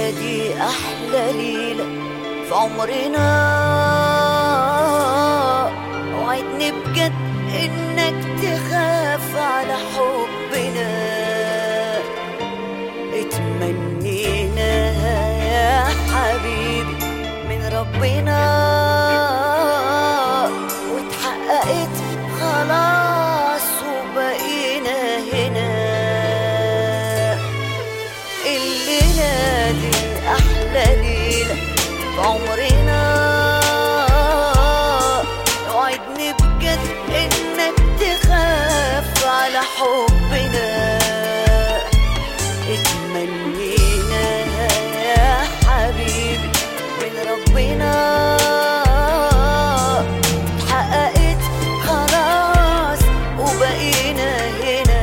دي أحلى ليلة في عمرنا وعدني بجد إنك تخاف على حبنا اتمنيناها يا حبيبي من ربنا واتحققت خلاص وبقينا هنا الليلة دي أحلى ليلة في عمرنا وعدني بجد إنك تخاف على حبنا اتمنيناها يا حبيبي من ربنا اتحققت خلاص وبقينا هنا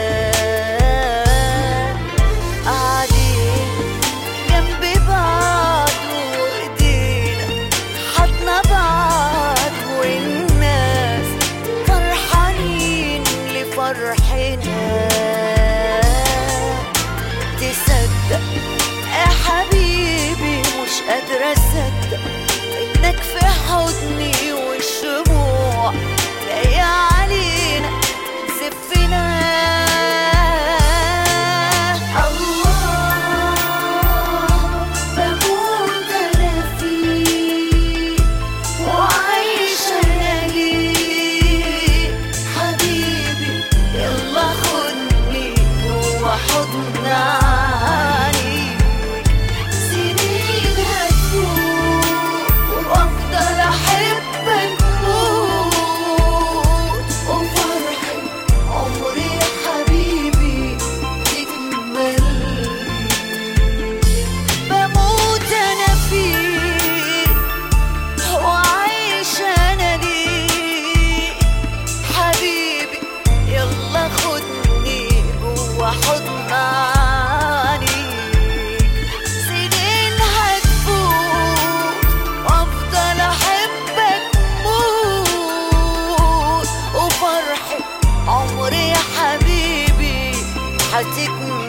قاعدين جنب بعض وايدينا حضنا بعض والناس فرحانين لفرحنا تصدق يا حبيبي مش قادرة أصدق إنك في حضني والشموع جاية علينا زفنا الله بموت أنا فيك وعايشة أنا ليك حبيبي يلا خدني جوا حضن عليك سنين هتفوت وأفضل أحبك موت وفرحة عمري يا حبيبي تكمل بموت أنا فيك وعايش انا ليك حبيبي يلا خدني جوا حضن عنيك سنين هتفوت وافضل احبك موت وفرحة عمري يا حبيبي هتكمل